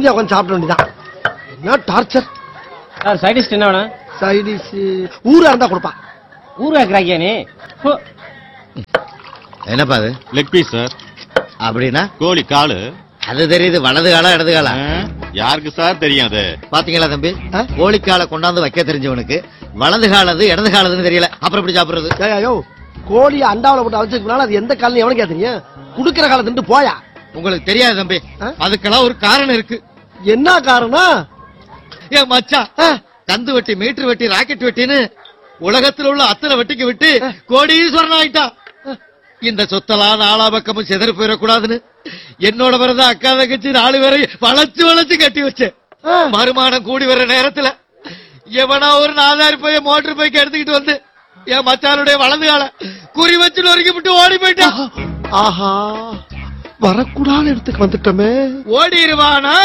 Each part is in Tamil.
நிம்மதியா உட்காந்து சாப்பிட வேண்டியதான் என்ன டார்ச்சர் சார் சைடிஸ்ட் என்ன வேணும் சைடிஸ் ஊரா இருந்தா கொடுப்பான் ஊர் வைக்கிறாக்கியா நீ ஹோ. என்னப்பா அது லெக் பீஸ் சார் அப்படின்னா கோழி காலு அது தெரியுது வலது காலா இடது காலா ஆ, யாருக்கு சார் தெரியும் அது பாத்தீங்களா தம்பி ஆ? கோழிக்கால கொண்டாந்து வைக்க தெரிஞ்சவனுக்கு வலது காலது இடது காலதுன்னு தெரியல அப்புறம் எப்படி சாப்பிடுறது ஏய், யோ கோழி அண்டாவில போட்டு அழைச்சதுனால அது எந்த காலம் எவனுக்கு கேட்டீங்க குடுக்கிற காலம் திண்டு போயா உங்களுக்கு தெரியாது தம்பி ஆ? அதுக்கெல்லாம் ஒரு காரணம் இருக்கு என்ன காரணம் ஏன் மச்சான் ஆ, தந்து வெட்டி மீட்டர் வெட்டி ராக்கெட் வெட்டின்னு உலகத்துல உள்ள அத்தனை வெட்டிக்கு விட்டு கோடீஸ்வரன் ஆயிட்டான் இந்த சொத்தெல்லாம் நாலா பக்கமும் செதறி போயிடக்கூடாதுன்னு என்னோட பிறந்த அக்கா தங்கச்சி நாலு பேரை வளைச்சு வளைச்சு கட்டி வச்சேன் ஆ. வருமானம் கூடி வர்ற நேரத்துல எவனா ஒரு நாலாயிரம் போய் மோட்டர் பைக் எடுத்துக்கிட்டு வந்து என் மச்சானுடைய வலது கால குறி வச்சு நொறுக்கி விட்டு ஓடி போயிட்டான் ஆஹா வரக்கூடாத இடத்துக்கு வந்துட்டோமே ஓடிடுவானா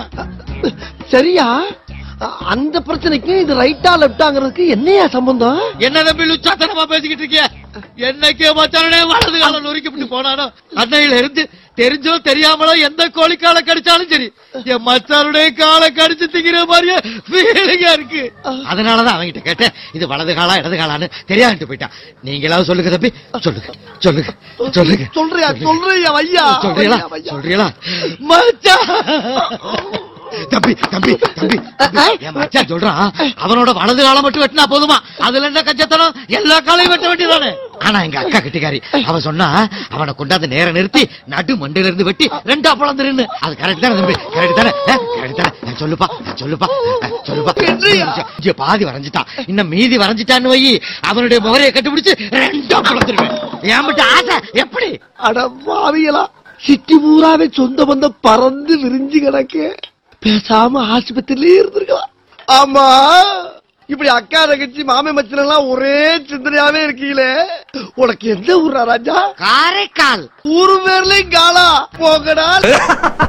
சரியா அ- அந்த பிரச்சனைக்கு இது ரைட்டா லெப்டாங்கிறதுக்கு என்னையா சம்பந்தம் என்ன தம்பி லுச்சாத்தனமா பேசிக்கிட்டு இருக்கிய என்னைக்கு மச்சானுடைய வலது காலம் நொறுக்கி விட்டு போனானோ அன்னையில இருந்து தெரிஞ்சோ தெரியாமலோ எந்த கோழிக்கால கடிச்சாலும் சரி என் மச்சானுடைய காலை கடிச்சு திங்கிற மாதிரியே ஃபீலிங்கா இருக்கு அதனாலதான் அவன்கிட்ட கேட்டேன் இது வலது காலா இடது காலான்னு தெரியாதுட்டு போயிட்டான் நீங்களாவது சொல்லுங்க தம்பி சொல்லுங்க சொல்லுங்க சொல்லுங்க சொல்றியா சொல்றியா ஐயா சொல்றீங்களா ஐயா, ஐயா. சொல்றீங்களா மச்சான் தம்பி தம்பி தம்பி தம்பி, என் மச்சான் சொல்றான் அவனோட வலது காலம் மட்டும் வெட்டினா போதுமா அதுல என்ன கஞ்சத்தனம் எல்லா காலையும் வெட்ட வேண்டியதானே ஆனா எங்க அக்கா கிட்டிக்காரி அவன் சொன்னா அவனை கொண்டாந்து நேர நிறுத்தி நடு மண்டையில இருந்து வெட்டி ரெண்டா பிளந்துருன்னு அது கரெக்ட் தானே தம்பி கரெக்ட் தானே கரெக்ட் தானே அஹ், சொல்லுப்பா அஹ், சொல்லுப்பா அஹ், சொல்லுப்பா இங்க பாதி வரைஞ்சிட்டான் இன்னும் மீதி வரைஞ்சிட்டான்னு வை அவனுடைய முகரையை கண்டுபிடிச்சு ரெண்டா பிளந்துருவேன் ஏன் மட்டும் ஆசை எப்படி அட பாவிகளா சிட்டி பூராவே சொந்த பந்தம் பறந்து விரிஞ்சு கிடக்கு பேசாம ஆஸ்பத்திரியிலே இருந்திருக்கலாம் ஆமா இப்படி அக்கா தங்கச்சி மாமே மச்சன் எல்லாம் ஒரே சிந்தனையாவே இருக்கீங்களே உனக்கு எந்த ஊரா ராஜா காரைக்கால் ஊரு பேர்லயும் காலா போகடா